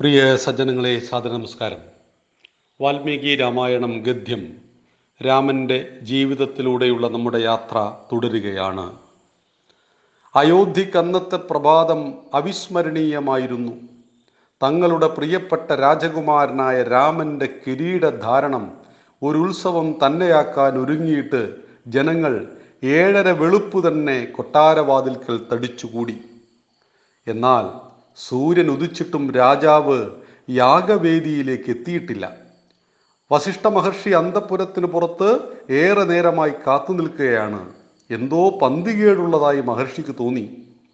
പ്രിയ സജ്ജനങ്ങളെ സാദര നമസ്കാരം വാൽമീകി രാമായണം ഗദ്യം രാമൻ്റെ ജീവിതത്തിലൂടെയുള്ള നമ്മുടെ യാത്ര തുടരുകയാണ് അയോധ്യക്ക് അന്നത്തെ പ്രഭാതം അവിസ്മരണീയമായിരുന്നു തങ്ങളുടെ പ്രിയപ്പെട്ട രാജകുമാരനായ രാമൻ്റെ കിരീടധാരണം ഒരു ഉത്സവം തന്നെയാക്കാൻ ഒരുങ്ങിയിട്ട് ജനങ്ങൾ ഏഴര വെളുപ്പ് തന്നെ കൊട്ടാരവാതിൽക്കൽ തടിച്ചുകൂടി എന്നാൽ സൂര്യൻ ഉദിച്ചിട്ടും രാജാവ് യാഗവേദിയിലേക്ക് എത്തിയിട്ടില്ല വസിഷ്ഠ മഹർഷി അന്തപുരത്തിന് പുറത്ത് ഏറെ നേരമായി കാത്തു നിൽക്കുകയാണ് എന്തോ പന്തികേടുള്ളതായി മഹർഷിക്ക് തോന്നി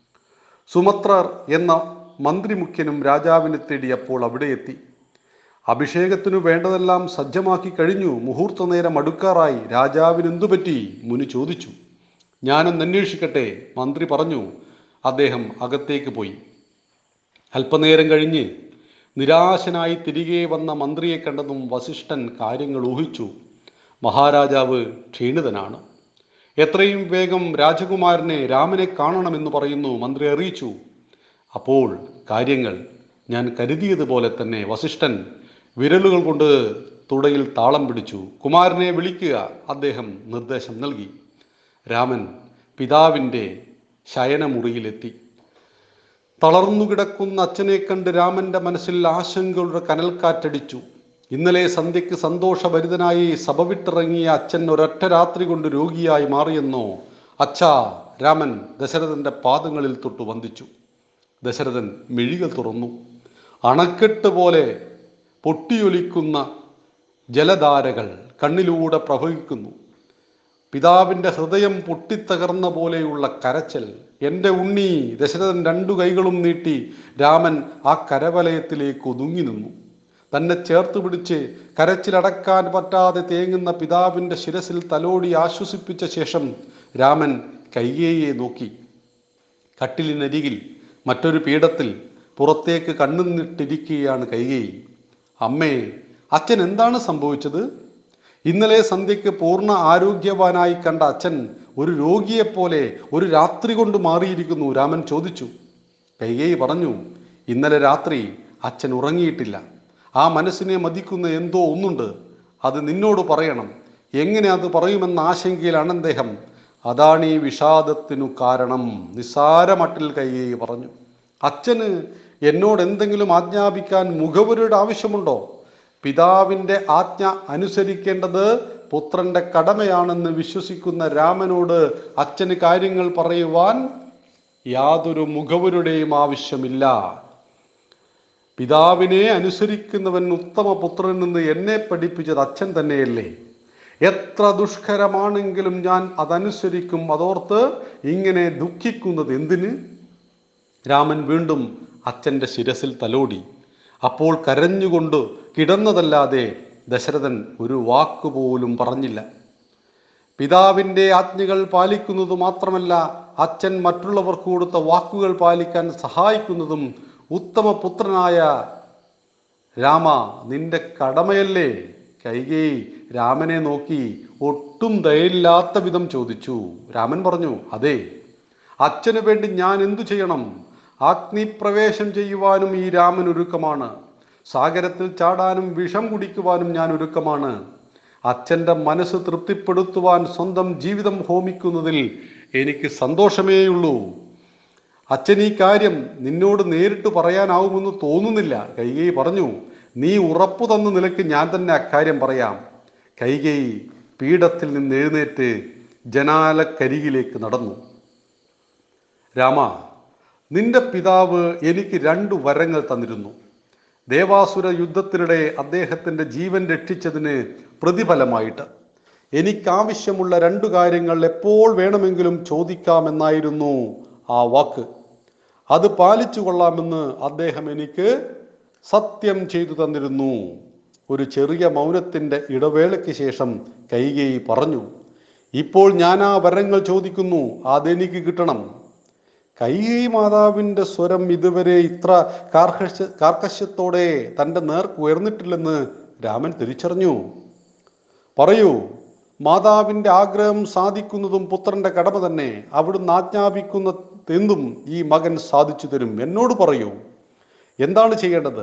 സുമത്രർ എന്ന മന്ത്രിമുഖ്യനും രാജാവിനെ തേടി അപ്പോൾ അവിടെ എത്തി അഭിഷേകത്തിനു വേണ്ടതെല്ലാം സജ്ജമാക്കി കഴിഞ്ഞു മുഹൂർത്ത നേരം അടുക്കാറായി രാജാവിന് എന്തു പറ്റി മുനി ചോദിച്ചു ഞാനൊന്ന് അന്വേഷിക്കട്ടെ മന്ത്രി പറഞ്ഞു അദ്ദേഹം അകത്തേക്ക് പോയി അല്പനേരം കഴിഞ്ഞ് നിരാശനായി തിരികെ വന്ന മന്ത്രിയെ കണ്ടതും വസിഷ്ഠൻ കാര്യങ്ങൾ ഊഹിച്ചു മഹാരാജാവ് ക്ഷീണിതനാണ് എത്രയും വേഗം രാജകുമാരനെ രാമനെ കാണണമെന്ന് പറയുന്നു മന്ത്രി അറിയിച്ചു അപ്പോൾ കാര്യങ്ങൾ ഞാൻ കരുതിയതുപോലെ തന്നെ വസിഷ്ഠൻ വിരലുകൾ കൊണ്ട് തുടയിൽ താളം പിടിച്ചു കുമാരനെ വിളിക്കുക അദ്ദേഹം നിർദ്ദേശം നൽകി രാമൻ പിതാവിൻ്റെ ശയനമുറിയിലെത്തി തളർന്നു കിടക്കുന്ന അച്ഛനെ കണ്ട് രാമന്റെ മനസ്സിൽ ആശങ്കയുടെ കനൽക്കാറ്റടിച്ചു ഇന്നലെ സന്ധ്യയ്ക്ക് സന്തോഷഭരിതനായി സഭ വിട്ടിറങ്ങിയ അച്ഛൻ ഒരൊറ്റ രാത്രി കൊണ്ട് രോഗിയായി മാറിയെന്നോ അച്ഛാ രാമൻ ദശരഥന്റെ പാദങ്ങളിൽ തൊട്ട് വന്ദിച്ചു ദശരഥൻ മിഴികൾ തുറന്നു അണക്കെട്ട് പോലെ പൊട്ടിയൊലിക്കുന്ന ജലധാരകൾ കണ്ണിലൂടെ പ്രവഹിക്കുന്നു പിതാവിൻ്റെ ഹൃദയം പൊട്ടിത്തകർന്ന പോലെയുള്ള കരച്ചൽ എൻ്റെ ഉണ്ണി ദശരഥൻ രണ്ടു കൈകളും നീട്ടി രാമൻ ആ കരവലയത്തിലേക്ക് ഒതുങ്ങി നിന്നു തന്നെ ചേർത്ത് പിടിച്ച് കരച്ചിലടക്കാൻ പറ്റാതെ തേങ്ങുന്ന പിതാവിൻ്റെ ശിരസിൽ തലോടി ആശ്വസിപ്പിച്ച ശേഷം രാമൻ കയ്യേയെ നോക്കി കട്ടിലിനരികിൽ മറ്റൊരു പീഠത്തിൽ പുറത്തേക്ക് കണ്ണുനിട്ടിരിക്കുകയാണ് കൈകേയി അമ്മേ അച്ഛൻ എന്താണ് സംഭവിച്ചത് ഇന്നലെ സന്ധ്യയ്ക്ക് പൂർണ്ണ ആരോഗ്യവാനായി കണ്ട അച്ഛൻ ഒരു രോഗിയെപ്പോലെ ഒരു രാത്രി കൊണ്ട് മാറിയിരിക്കുന്നു രാമൻ ചോദിച്ചു കൈകേയി പറഞ്ഞു ഇന്നലെ രാത്രി അച്ഛൻ ഉറങ്ങിയിട്ടില്ല ആ മനസ്സിനെ മതിക്കുന്ന എന്തോ ഒന്നുണ്ട് അത് നിന്നോട് പറയണം എങ്ങനെ അത് പറയുമെന്ന ആശങ്കയിലാണ് അദ്ദേഹം അതാണ് ഈ വിഷാദത്തിനു കാരണം നിസ്സാരമട്ടിൽ കൈകേയി പറഞ്ഞു അച്ഛന് എന്നോട് എന്തെങ്കിലും ആജ്ഞാപിക്കാൻ മുഖവരുടെ ആവശ്യമുണ്ടോ പിതാവിൻ്റെ ആജ്ഞ അനുസരിക്കേണ്ടത് പുത്രന്റെ കടമയാണെന്ന് വിശ്വസിക്കുന്ന രാമനോട് അച്ഛന് കാര്യങ്ങൾ പറയുവാൻ യാതൊരു മുഖവരുടെയും ആവശ്യമില്ല പിതാവിനെ അനുസരിക്കുന്നവൻ ഉത്തമ പുത്രൻ നിന്ന് എന്നെ പഠിപ്പിച്ചത് അച്ഛൻ തന്നെയല്ലേ എത്ര ദുഷ്കരമാണെങ്കിലും ഞാൻ അതനുസരിക്കും അതോർത്ത് ഇങ്ങനെ ദുഃഖിക്കുന്നത് എന്തിന് രാമൻ വീണ്ടും അച്ഛൻ്റെ ശിരസിൽ തലോടി അപ്പോൾ കരഞ്ഞുകൊണ്ട് കിടന്നതല്ലാതെ ദശരഥൻ ഒരു വാക്കുപോലും പറഞ്ഞില്ല പിതാവിൻ്റെ ആജ്ഞകൾ പാലിക്കുന്നത് മാത്രമല്ല അച്ഛൻ മറ്റുള്ളവർക്ക് കൊടുത്ത വാക്കുകൾ പാലിക്കാൻ സഹായിക്കുന്നതും ഉത്തമ പുത്രനായ രാമ നിന്റെ കടമയല്ലേ കൈകേയി രാമനെ നോക്കി ഒട്ടും ദയയില്ലാത്ത വിധം ചോദിച്ചു രാമൻ പറഞ്ഞു അതെ അച്ഛന് വേണ്ടി ഞാൻ എന്തു ചെയ്യണം അഗ്നിപ്രവേശം ചെയ്യുവാനും ഈ രാമൻ ഒരുക്കമാണ് സാഗരത്തിൽ ചാടാനും വിഷം കുടിക്കുവാനും ഞാൻ ഒരുക്കമാണ് അച്ഛൻ്റെ മനസ്സ് തൃപ്തിപ്പെടുത്തുവാൻ സ്വന്തം ജീവിതം ഹോമിക്കുന്നതിൽ എനിക്ക് സന്തോഷമേയുള്ളൂ അച്ഛൻ ഈ കാര്യം നിന്നോട് നേരിട്ട് പറയാനാവുമെന്ന് തോന്നുന്നില്ല കൈകേയി പറഞ്ഞു നീ ഉറപ്പു തന്ന നിലയ്ക്ക് ഞാൻ തന്നെ അക്കാര്യം പറയാം കൈകേയി പീഠത്തിൽ നിന്ന് എഴുന്നേറ്റ് ജനാലക്കരികിലേക്ക് നടന്നു രാമ നിന്റെ പിതാവ് എനിക്ക് രണ്ടു വരങ്ങൾ തന്നിരുന്നു ദേവാസുര യുദ്ധത്തിനിടെ അദ്ദേഹത്തിൻ്റെ ജീവൻ രക്ഷിച്ചതിന് പ്രതിഫലമായിട്ട് എനിക്കാവശ്യമുള്ള രണ്ടു കാര്യങ്ങൾ എപ്പോൾ വേണമെങ്കിലും ചോദിക്കാമെന്നായിരുന്നു ആ വാക്ക് അത് പാലിച്ചു കൊള്ളാമെന്ന് അദ്ദേഹം എനിക്ക് സത്യം ചെയ്തു തന്നിരുന്നു ഒരു ചെറിയ മൗനത്തിൻ്റെ ഇടവേളയ്ക്ക് ശേഷം കൈകേയി പറഞ്ഞു ഇപ്പോൾ ഞാൻ ആ വരങ്ങൾ ചോദിക്കുന്നു അതെനിക്ക് കിട്ടണം കൈകൈ മാതാവിൻ്റെ സ്വരം ഇതുവരെ ഇത്ര കാർക്കശ്യ കാർക്കശ്യത്തോടെ തൻ്റെ നേർക്ക് ഉയർന്നിട്ടില്ലെന്ന് രാമൻ തിരിച്ചറിഞ്ഞു പറയൂ മാതാവിൻ്റെ ആഗ്രഹം സാധിക്കുന്നതും പുത്രന്റെ കടമ തന്നെ അവിടുന്ന് ആജ്ഞാപിക്കുന്ന എന്തും ഈ മകൻ സാധിച്ചു തരും എന്നോട് പറയൂ എന്താണ് ചെയ്യേണ്ടത്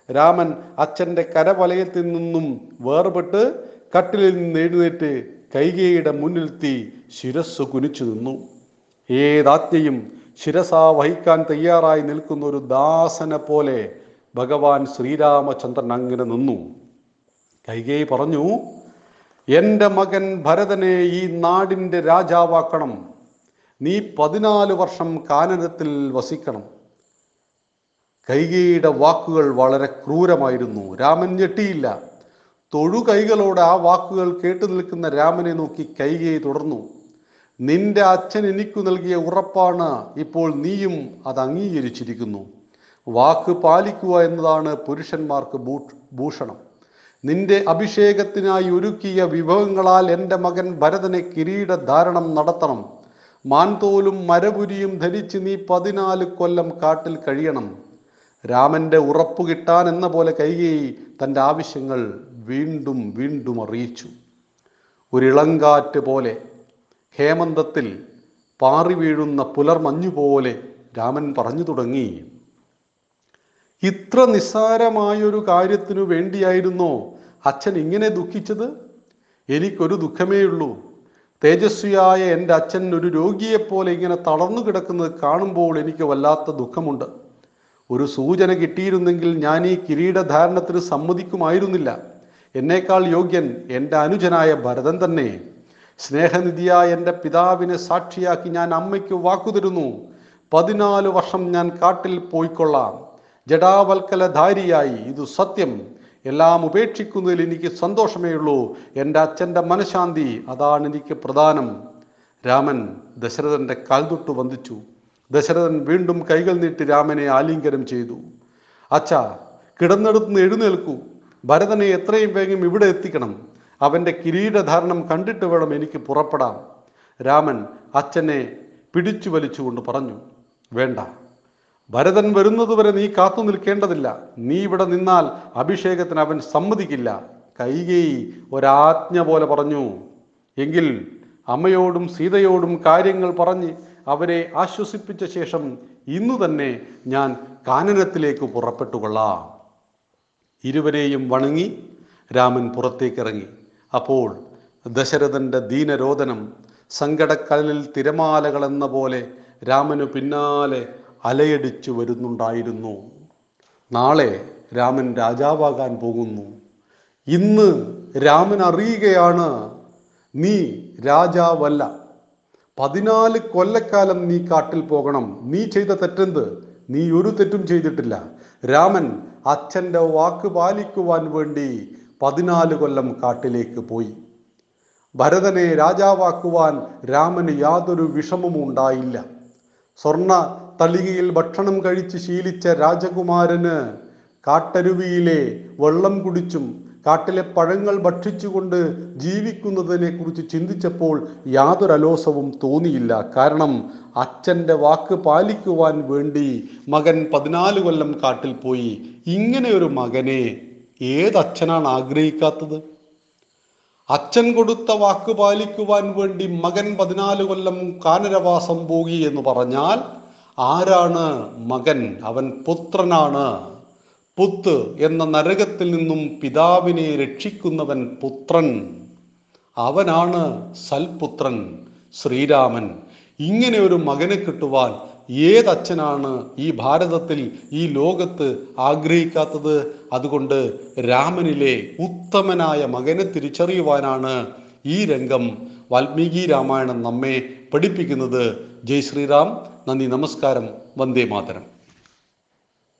രാമൻ അച്ഛൻ്റെ കരവലയത്തിൽ നിന്നും വേർപെട്ട് കട്ടിലിൽ നിന്ന് എഴുന്നേറ്റ് കൈകേയുടെ മുന്നിലെത്തി ശിരസ് കുനിച്ചു നിന്നു ഏതാജ്ഞയും ശിരസാ വഹിക്കാൻ തയ്യാറായി നിൽക്കുന്ന ഒരു ദാസനെ പോലെ ഭഗവാൻ ശ്രീരാമചന്ദ്രൻ അങ്ങനെ നിന്നു കൈകേയി പറഞ്ഞു എൻ്റെ മകൻ ഭരതനെ ഈ നാടിൻ്റെ രാജാവാക്കണം നീ പതിനാല് വർഷം കാനനത്തിൽ വസിക്കണം കൈകേയിയുടെ വാക്കുകൾ വളരെ ക്രൂരമായിരുന്നു രാമൻ ഞെട്ടിയില്ല തൊഴു കൈകളോടെ ആ വാക്കുകൾ കേട്ടു നിൽക്കുന്ന രാമനെ നോക്കി കൈകേയി തുടർന്നു നിന്റെ അച്ഛൻ എനിക്കു നൽകിയ ഉറപ്പാണ് ഇപ്പോൾ നീയും അത് അംഗീകരിച്ചിരിക്കുന്നു വാക്ക് പാലിക്കുക എന്നതാണ് പുരുഷന്മാർക്ക് ഭൂ- ഭൂഷണം നിന്റെ അഭിഷേകത്തിനായി ഒരുക്കിയ വിഭവങ്ങളാൽ എൻ്റെ മകൻ ഭരതനെ കിരീടധാരണം നടത്തണം മാൻതോലും മരപുരിയും ധരിച്ച് നീ പതിനാല് കൊല്ലം കാട്ടിൽ കഴിയണം രാമന്റെ ഉറപ്പു കിട്ടാൻ എന്ന പോലെ കൈകേയി തൻ്റെ ആവശ്യങ്ങൾ വീണ്ടും വീണ്ടും അറിയിച്ചു ഒരിളങ്കാറ്റ് പോലെ ഹേമന്തത്തിൽ പാറി വീഴുന്ന പുലർമഞ്ഞു പോലെ രാമൻ പറഞ്ഞു തുടങ്ങി ഇത്ര നിസ്സാരമായൊരു കാര്യത്തിനു വേണ്ടിയായിരുന്നോ അച്ഛൻ ഇങ്ങനെ ദുഃഖിച്ചത് എനിക്കൊരു ദുഃഖമേയുള്ളൂ തേജസ്വിയായ എൻ്റെ അച്ഛൻ ഒരു രോഗിയെപ്പോലെ ഇങ്ങനെ തളർന്നു കിടക്കുന്നത് കാണുമ്പോൾ എനിക്ക് വല്ലാത്ത ദുഃഖമുണ്ട് ഒരു സൂചന കിട്ടിയിരുന്നെങ്കിൽ ഞാൻ ഈ കിരീടധാരണത്തിന് സമ്മതിക്കുമായിരുന്നില്ല എന്നേക്കാൾ യോഗ്യൻ എൻ്റെ അനുജനായ ഭരതൻ തന്നെ സ്നേഹനിധിയായ എൻ്റെ പിതാവിനെ സാക്ഷിയാക്കി ഞാൻ അമ്മയ്ക്ക് വാക്കുതരുന്നു പതിനാല് വർഷം ഞാൻ കാട്ടിൽ പോയിക്കൊള്ളാം ജഡാവൽക്കലധാരിയായി ഇത് സത്യം എല്ലാം ഉപേക്ഷിക്കുന്നതിൽ എനിക്ക് സന്തോഷമേ ഉള്ളൂ എൻ്റെ അച്ഛൻ്റെ മനഃശാന്തി അതാണ് എനിക്ക് പ്രധാനം രാമൻ ദശരഥന്റെ കാൽതൊട്ട് വന്ദിച്ചു ദശരഥൻ വീണ്ടും കൈകൾ നീട്ടി രാമനെ ആലിംഗനം ചെയ്തു അച്ഛ കിടന്നെടുത്ത് എഴുന്നേൽക്കൂ ഭരതനെ എത്രയും വേഗം ഇവിടെ എത്തിക്കണം അവൻ്റെ കിരീടധാരണം കണ്ടിട്ട് വേണം എനിക്ക് പുറപ്പെടാം രാമൻ അച്ഛനെ പിടിച്ചു വലിച്ചുകൊണ്ട് പറഞ്ഞു വേണ്ട ഭരതൻ വരുന്നതുവരെ നീ കാത്തു നിൽക്കേണ്ടതില്ല നീ ഇവിടെ നിന്നാൽ അഭിഷേകത്തിന് അവൻ സമ്മതിക്കില്ല കൈകേയി ഒരാജ്ഞ പോലെ പറഞ്ഞു എങ്കിൽ അമ്മയോടും സീതയോടും കാര്യങ്ങൾ പറഞ്ഞ് അവരെ ആശ്വസിപ്പിച്ച ശേഷം ഇന്നു തന്നെ ഞാൻ കാനനത്തിലേക്ക് പുറപ്പെട്ടുകൊള്ളാം ഇരുവരെയും വണങ്ങി രാമൻ പുറത്തേക്കിറങ്ങി അപ്പോൾ ദശരഥന്റെ ദീനരോധനം സങ്കടക്കടലിൽ തിരമാലകളെന്ന പോലെ രാമനു പിന്നാലെ അലയടിച്ചു വരുന്നുണ്ടായിരുന്നു നാളെ രാമൻ രാജാവാകാൻ പോകുന്നു ഇന്ന് രാമൻ അറിയുകയാണ് നീ രാജാവല്ല പതിനാല് കൊല്ലക്കാലം നീ കാട്ടിൽ പോകണം നീ ചെയ്ത തെറ്റെന്ത് നീ ഒരു തെറ്റും ചെയ്തിട്ടില്ല രാമൻ അച്ഛൻ്റെ വാക്ക് പാലിക്കുവാൻ വേണ്ടി പതിനാല് കൊല്ലം കാട്ടിലേക്ക് പോയി ഭരതനെ രാജാവാക്കുവാൻ രാമന് യാതൊരു വിഷമവും ഉണ്ടായില്ല സ്വർണ തളികയിൽ ഭക്ഷണം കഴിച്ച് ശീലിച്ച രാജകുമാരന് കാട്ടരുവിയിലെ വെള്ളം കുടിച്ചും കാട്ടിലെ പഴങ്ങൾ ഭക്ഷിച്ചുകൊണ്ട് ജീവിക്കുന്നതിനെ കുറിച്ച് ചിന്തിച്ചപ്പോൾ യാതൊരു അലോസവും തോന്നിയില്ല കാരണം അച്ഛൻ്റെ വാക്ക് പാലിക്കുവാൻ വേണ്ടി മകൻ പതിനാല് കൊല്ലം കാട്ടിൽ പോയി ഇങ്ങനെ ഒരു മകനെ ഏതച്ഛനാണ് ആഗ്രഹിക്കാത്തത് അച്ഛൻ കൊടുത്ത വാക്ക് പാലിക്കുവാൻ വേണ്ടി മകൻ പതിനാല് കൊല്ലം കാനരവാസം പോയി എന്ന് പറഞ്ഞാൽ ആരാണ് മകൻ അവൻ പുത്രനാണ് പുത്ത് എന്ന നരകത്തിൽ നിന്നും പിതാവിനെ രക്ഷിക്കുന്നവൻ പുത്രൻ അവനാണ് സൽപുത്രൻ ശ്രീരാമൻ ഇങ്ങനെ ഒരു മകനെ കിട്ടുവാൻ ഏതച്ഛനാണ് ഈ ഭാരതത്തിൽ ഈ ലോകത്ത് ആഗ്രഹിക്കാത്തത് അതുകൊണ്ട് രാമനിലെ ഉത്തമനായ മകനെ തിരിച്ചറിയുവാനാണ് ഈ രംഗം വാൽമീകി രാമായണം നമ്മെ പഠിപ്പിക്കുന്നത് ജയ് ശ്രീറാം നന്ദി നമസ്കാരം വന്ദേ മാതരം